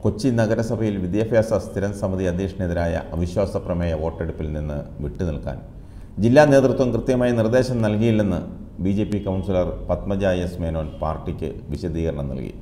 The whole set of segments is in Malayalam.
കൊച്ചി നഗരസഭയിൽ വിദ്യാഭ്യാസ സ്ഥിരം സമിതി അധ്യക്ഷനെതിരായ അവിശ്വാസ പ്രമേയ വോട്ടെടുപ്പിൽ നിന്ന് വിട്ടുനിൽക്കാൻ ജില്ലാ നേതൃത്വം കൃത്യമായ നിർദ്ദേശം നൽകിയില്ലെന്ന് B J P councillor Padmaja S Menon പാർട്ടിക്ക് വിശദീകരണം നൽകി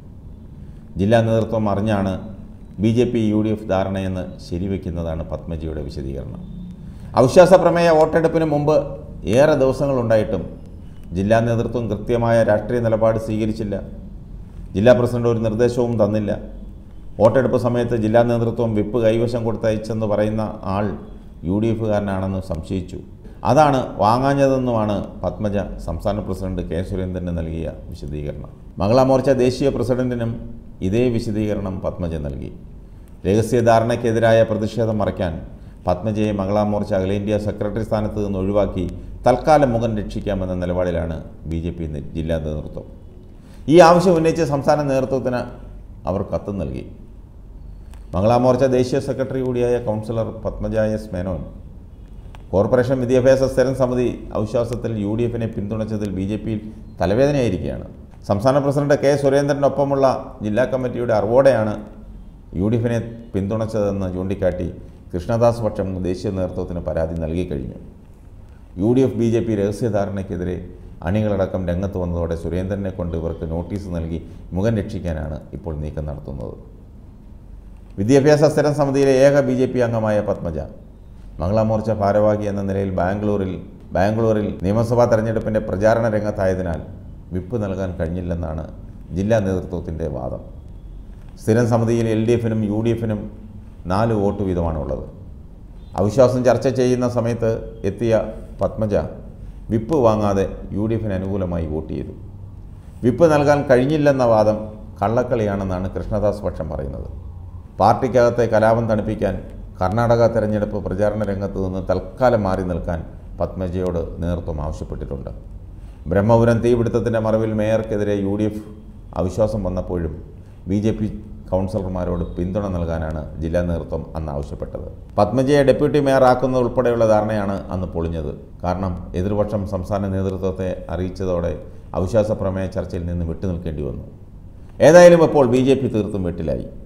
ജില്ലാ നേതൃത്വം അറിഞ്ഞാണ് B J P U D F ധാരണയെന്ന് ശരിവെക്കുന്നതാണ് പത്മജിയുടെ വിശദീകരണം അവിശ്വാസ പ്രമേയ വോട്ടെടുപ്പിന് മുമ്പ് ഏറെ ദിവസങ്ങളുണ്ടായിട്ടും ജില്ലാ നേതൃത്വം കൃത്യമായ രാഷ്ട്രീയ നിലപാട് സ്വീകരിച്ചില്ല ജില്ലാ പ്രസിഡന്റ് ഒരു നിർദ്ദേശവും തന്നില്ല വോട്ടെടുപ്പ് സമയത്ത് ജില്ലാ നേതൃത്വം വിപ്പ് കൈവശം കൊടുത്തയച്ചെന്ന് പറയുന്ന ആൾ യു ഡി എഫുകാരനാണെന്ന് സംശയിച്ചു അതാണ് വാങ്ങാഞ്ഞതെന്നുമാണ് പത്മജ സംസ്ഥാന പ്രസിഡന്റ് കെ സുരേന്ദ്രന് നൽകിയ വിശദീകരണം മംഗള മോർച്ച ദേശീയ പ്രസിഡന്റിനും ഇതേ വിശദീകരണം പത്മജ നൽകി രഹസ്യധാരണയ്ക്കെതിരായ പ്രതിഷേധം മറയ്ക്കാൻ പത്മജയെ മംഗള മോർച്ച അഖിലേന്ത്യാ സെക്രട്ടറി സ്ഥാനത്ത് നിന്ന് ഒഴിവാക്കി തൽക്കാലം മുഖം രക്ഷിക്കാമെന്ന നിലപാടിലാണ് ബി ജെ പി ജില്ലാ നേതൃത്വം ഈ ആവശ്യം ഉന്നയിച്ച് സംസ്ഥാന നേതൃത്വത്തിന് അവർ കത്ത് നൽകി മംഗളാ മോർച്ച ദേശീയ സെക്രട്ടറി കൂടിയായ councillor Padmaja S Menon corporation വിദ്യാഭ്യാസ സ്ഥിരം സമിതി അവിശ്വാസത്തിൽ യു ഡി എഫിനെ പിന്തുണച്ചതിൽ ബി ജെ പിയിൽ തലവേദനയായിരിക്കുകയാണ് സംസ്ഥാന പ്രസിഡന്റ് കെ സുരേന്ദ്രനൊപ്പമുള്ള ജില്ലാ കമ്മിറ്റിയുടെ അറിവോടെയാണ് യു ഡി എഫിനെ പിന്തുണച്ചതെന്ന് ചൂണ്ടിക്കാട്ടി കൃഷ്ണദാസ് പക്ഷം ദേശീയ നേതൃത്വത്തിന് പരാതി നൽകിക്കഴിഞ്ഞു U D F B J P രഹസ്യധാരണയ്ക്കെതിരെ അണികളടക്കം രംഗത്ത് വന്നതോടെ സുരേന്ദ്രനെ കൊണ്ട് ഇവർക്ക് നോട്ടീസ് നൽകി മുഖം രക്ഷിക്കാനാണ് ഇപ്പോൾ നീക്കം നടത്തുന്നത് വിദ്യാഭ്യാസ സ്ഥിരം സമിതിയിലെ ഏക ബി ജെ പി അംഗമായ പത്മജ മംഗള മോർച്ച ഭാരവാഹി എന്ന നിലയിൽ ബാംഗ്ലൂരിൽ ബാംഗ്ലൂരിൽ നിയമസഭാ തെരഞ്ഞെടുപ്പിൻ്റെ പ്രചാരണ രംഗത്തായതിനാൽ വിപ്പ് നൽകാൻ കഴിഞ്ഞില്ലെന്നാണ് ജില്ലാ നേതൃത്വത്തിൻ്റെ വാദം സ്ഥിരം സമിതിയിൽ എൽ ഡി എഫിനും യു ഡി എഫിനും നാല് വോട്ട് വീതമാണുള്ളത് അവിശ്വാസം ചർച്ച ചെയ്യുന്ന സമയത്ത് എത്തിയ പത്മജ വിപ്പ് വാങ്ങാതെ യു ഡി എഫിന് അനുകൂലമായി വോട്ട് ചെയ്തു വിപ്പ് നൽകാൻ കഴിഞ്ഞില്ലെന്ന വാദം കള്ളക്കളിയാണെന്നാണ് കൃഷ്ണദാസ് പക്ഷം പറയുന്നത് പാർട്ടിക്കകത്തെ കലാപം തണുപ്പിക്കാൻ കർണാടക തെരഞ്ഞെടുപ്പ് പ്രചാരണ രംഗത്ത് നിന്ന് തൽക്കാലം മാറി നിൽക്കാൻ പത്മജയോട് നേതൃത്വം ആവശ്യപ്പെട്ടിട്ടുണ്ട് ബ്രഹ്മപുരം തീപിടുത്തത്തിൻ്റെ മറവിൽ മേയർക്കെതിരെ യു ഡി എഫ് അവിശ്വാസം വന്നപ്പോഴും ബി ജെ പി കൗൺസിലർമാരോട് പിന്തുണ നൽകാനാണ് ജില്ലാ നേതൃത്വം അന്ന് ആവശ്യപ്പെട്ടത് പത്മജയെ ഡെപ്യൂട്ടി മേയർ ആക്കുന്നത് ഉൾപ്പെടെയുള്ള ധാരണയാണ് അന്ന് പൊളിഞ്ഞത് കാരണം എതിർപക്ഷം സംസ്ഥാന നേതൃത്വത്തെ അറിയിച്ചതോടെ അവിശ്വാസ പ്രമേയ ചർച്ചയിൽ നിന്ന് വിട്ടുനിൽക്കേണ്ടി വന്നു ഏതായാലും ഇപ്പോൾ ബി ജെ പി തീർത്തും വെട്ടിലായി